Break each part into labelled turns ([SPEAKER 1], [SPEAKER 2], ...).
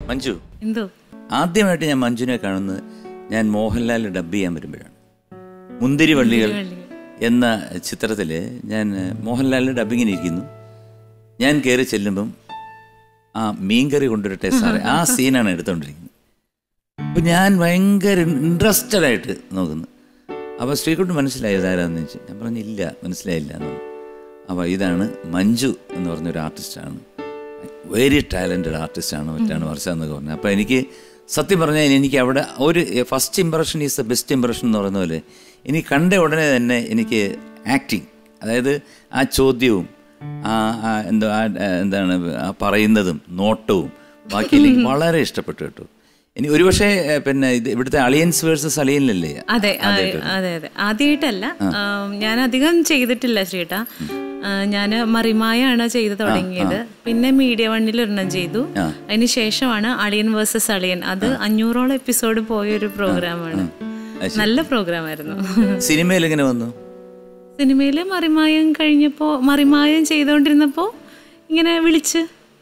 [SPEAKER 1] മഞ്ജു
[SPEAKER 2] എന്തോ
[SPEAKER 1] ആദ്യമായിട്ട് ഞാൻ മഞ്ജുവിനെ കാണുന്നത് ഞാൻ മോഹൻലാൽ ഡബ് ചെയ്യാൻ വരുമ്പോഴാണ് മുന്തിരി വള്ളികൾ എന്ന ചിത്രത്തിൽ ഞാൻ മോഹൻലാലിൻ്റെ ഡബിങ്ങിന് ഇരിക്കുന്നു ഞാൻ കയറി ചെല്ലുമ്പം ആ മീൻകറി കൊണ്ടുവരട്ടെ സാറേ ആ സീനാണ് എടുത്തുകൊണ്ടിരിക്കുന്നത് അപ്പം ഞാൻ ഭയങ്കര ഇൻട്രസ്റ്റഡ് ആയിട്ട് നോക്കുന്നു അപ്പോൾ ശ്രീകുട്ടി മനസ്സിലായി ഇതാരാന്ന് ചോദിച്ചു ഞാൻ പറഞ്ഞു ഇല്ല മനസ്സിലായില്ല എന്ന് പറഞ്ഞു അപ്പോൾ ഇതാണ് മഞ്ജു എന്ന് പറഞ്ഞൊരു ആർട്ടിസ്റ്റാണ് വെരി ടാലൻറ്റഡ് ആർട്ടിസ്റ്റാണ് മറ്റാണ് വർഷ എന്നൊക്കെ പറഞ്ഞു അപ്പോൾ എനിക്ക് സത്യം പറഞ്ഞാൽ എനിക്ക് അവിടെ ഒരു first impression is the best impression എന്ന് പറയുന്ന പോലെ എനിക്ക് കണ്ട ഉടനെ തന്നെ എനിക്ക് ആക്ടിങ് അതായത് ആ ചോദ്യവും ആ ആ എന്തോ ആ ആ എന്താണ് ആ പറയുന്നതും നോട്ടവും ബാക്കി എനിക്ക് വളരെ ഇഷ്ടപ്പെട്ടു കേട്ടോ ഇനി ഒരുപക്ഷെ ഏ, പിന്നെ ഇത് ഇവിടുത്തെ അളിയൻസ് വേഴ്സസ് അളിയനിലല്ലേ
[SPEAKER 2] അതെ ആ, അതെ അതെ ആദ്യമായിട്ടല്ല ആം, ഞാൻ അധികം ചെയ്തിട്ടില്ല ചേട്ടാ ഞാൻ മറിമായാണ് ചെയ്തു തുടങ്ങിയത് പിന്നെ മീഡിയ വണ്ണിൽ ഒരെണ്ണം ചെയ്തു അതിന് ശേഷമാണ് അളിയൻ വേഴ്സസ് അളിയൻ അത് അഞ്ഞൂറോളം എപ്പിസോഡ് പോയ ഒരു പ്രോഗ്രാമാണ് നല്ല പ്രോഗ്രാം ആയിരുന്നു
[SPEAKER 1] സിനിമയിൽ എങ്ങനെ വന്നു
[SPEAKER 2] സിനിമയില് മറിമായം കഴിഞ്ഞപ്പോ മറിമായം ചെയ്തോണ്ടിരുന്നപ്പോ ഇങ്ങനെ വിളിച്ച്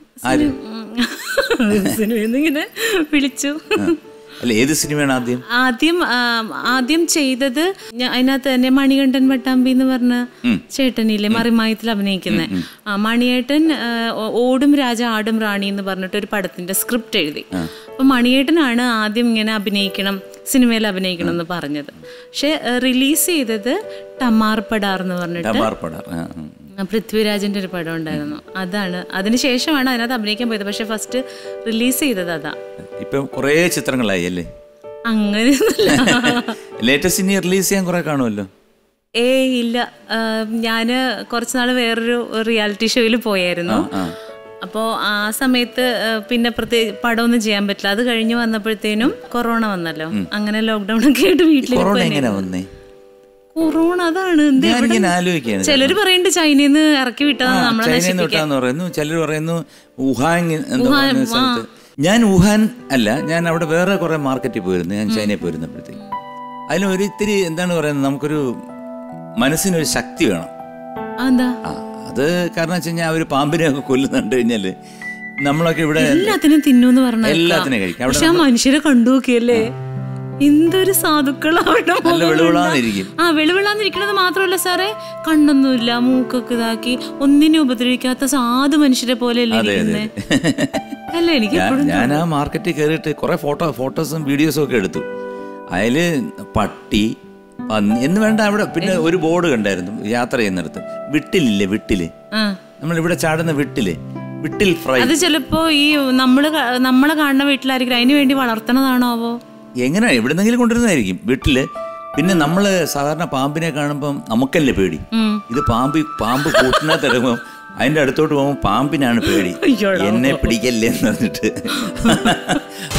[SPEAKER 2] സിനിമയിൽ നിന്ന് ഇങ്ങനെ വിളിച്ചു
[SPEAKER 1] അല്ല ഏത് സിനിമയാണ് ആദ്യം
[SPEAKER 2] ആദ്യം ആ, ആദ്യം ചെയ്തത് ഞ- അതിനകത്ത് തന്നെ മണികണ്ഠൻ വട്ടാമ്പി എന്ന് പറഞ്ഞ ചേട്ടനില്ലേ മറിമായത്തിൽ അഭിനയിക്കുന്നത് ആ മണിയേട്ടൻ ആ, ഓ- ഓടും രാജ ആടും റാണി എന്ന് പറഞ്ഞിട്ട് ഒരു പടത്തിന്റെ സ്ക്രിപ്റ്റ് എഴുതി അപ്പൊ മണിയേട്ടനാണ് ആദ്യം ഇങ്ങനെ അഭിനയിക്കണം സിനിമയിൽ അഭിനയിക്കണം എന്ന് പറഞ്ഞത് പക്ഷെ റിലീസ് ചെയ്തത് ടമാർ പടാർ എന്ന് പറഞ്ഞിട്ട്
[SPEAKER 1] ടമാർപ്പട ആ, ഉം.
[SPEAKER 2] ആ, പൃഥ്വിരാജിന്റെ ഒരു പടം ഉണ്ടായിരുന്നു അതാണ് അതിനുശേഷമാണ് അതിനകത്ത് അഭിനയിക്കാൻ പോയത് പക്ഷെ ഫസ്റ്റ് റിലീസ് ചെയ്തത് അതാ
[SPEAKER 1] ഇപ്പം കുറേ ചിത്രങ്ങളായി അല്ലേ
[SPEAKER 2] അങ്ങനെയൊന്നുമില്ല
[SPEAKER 1] ലേറ്റസ്റ്റ് ഇനി റിലീസ് ചെയ്യാൻ കുറെ കാണുമല്ലോ
[SPEAKER 2] ഏ ഇല്ല ആ, ഞാന് കുറച്ചുനാൾ വേറൊരു റിയാലിറ്റി ഷോയിൽ പോയായിരുന്നു അപ്പോൾ ആ സമയത്ത് ആ, പിന്നെ പ്രത്യേക പടമൊന്നും ചെയ്യാൻ പറ്റില്ല അത് കഴിഞ്ഞ് വന്നപ്പോഴത്തേനും കൊറോണ വന്നല്ലോ അങ്ങനെ ലോക്ക്ഡൌൺ ഒക്കെ ആയിട്ട് വീട്ടിലേക്ക്
[SPEAKER 1] കൊറോണ
[SPEAKER 2] തന്നെ
[SPEAKER 1] എങ്ങനെ വന്നേ
[SPEAKER 2] കൊറോണ അതാണ് എന്ത്
[SPEAKER 1] ഞാനിങ്ങനെ ആലോചിക്കുകയാണ്
[SPEAKER 2] ചിലര് പറയുന്നുണ്ട് ചൈനയിൽ നിന്ന് ഇറക്കി വിട്ടതാണ് നമ്മളെ
[SPEAKER 1] ചൈനയിൽ നിന്ന് വിട്ടാന്ന് പറയുന്നു ചിലർ പറയുന്നു വുഹാൻ എന്തോ പറയുന്ന സ്ഥലത്ത് ഞാൻ വുഹാൻ അല്ല ഞാൻ അവിടെ വേറെ കുറെ മാർക്കറ്റിൽ പോയിരുന്നു ഞാൻ ചൈനയിൽ പോയിരുന്നപ്പോഴത്തേക്ക് അതിന് ഒരു ഇത്തിരി എന്താണ് പറയുന്നത് നമുക്കൊരു മനസ്സിനൊരു ശക്തി വേണം
[SPEAKER 2] എന്താ
[SPEAKER 1] ആ അത് കാരണം വെച്ച് കഴിഞ്ഞാൽ അവർ പാമ്പിനെയൊക്കെ കൊല്ലുന്നുണ്ട് കഴിഞ്ഞാല് നമ്മളൊക്കെ ഇവിടെ
[SPEAKER 2] എല്ലാത്തിനും തിന്നൂന്ന് പറഞ്ഞ
[SPEAKER 1] എല്ലാത്തിനെയും കഴിക്കും അവിടെ
[SPEAKER 2] പക്ഷെ ആ മനുഷ്യരെ കണ്ടു നോക്കിയല്ലേ എന്തൊരു സാധുക്കളാവട്ടെ
[SPEAKER 1] നല്ല വെളുവിളാന്നിരിക്കും
[SPEAKER 2] ആ വെളുവിളാന്നിരിക്കണത് മാത്രമല്ല സാറേ കണ്ണൊന്നുമില്ല മൂക്കൊക്കെ ഇതാക്കി ഒന്നിനെ ഉപദ്രവിക്കാത്ത സാധു മനുഷ്യരെ പോലെ അല്ലേ
[SPEAKER 1] അതെ അതെ
[SPEAKER 2] ഇരിക്കുന്നേ അല്ല എനിക്ക്
[SPEAKER 1] ഞാൻ-
[SPEAKER 2] എപ്പോഴും
[SPEAKER 1] ഞാൻ ആ മാർക്കറ്റിൽ കയറിയിട്ട് കുറെ ഫോട്ടോ ഫോട്ടോസും വീഡിയോസും ഒക്കെ എടുത്തു അതില് പട്ടി പന്നി എന്ന് വേണ്ട അവിടെ പിന്നെ ഒരു ബോർഡ് കണ്ടായിരുന്നു യാത്ര ചെയ്യുന്നിടത്ത് വിട്ടിലില്ലേ വിട്ടില്
[SPEAKER 2] ആ
[SPEAKER 1] നമ്മൾ ഇവിടെ ചാടുന്ന വിട്ടില് വിട്ടിൽ ഫ്രൈ
[SPEAKER 2] അത് ചിലപ്പോ ഈ നമ്മള് ക- നമ്മളെ കാണുന്ന വീട്ടിലായിരിക്കും അതിന് വേണ്ടി വളർത്തണതാണോ ആവോ
[SPEAKER 1] എങ്ങനെ എവിടെന്നെങ്കിലും കൊണ്ടുവരുന്നതായിരിക്കും വീട്ടില് പിന്നെ നമ്മള് സാധാരണ പാമ്പിനെ കാണുമ്പം നമുക്കല്ലേ പേടി
[SPEAKER 2] ഉം.
[SPEAKER 1] ഇത് പാമ്പ് പാമ്പ് കൂട്ടിനകത്ത് ഇറങ്ങുമ്പോൾ അതിന്റെ അടുത്തോട്ട് പോകുമ്പോൾ പാമ്പിനാണ് പേടി
[SPEAKER 2] അയ്യോടാ.
[SPEAKER 1] എന്നെ പിടിക്കല്ലേ എന്ന് പറഞ്ഞിട്ട്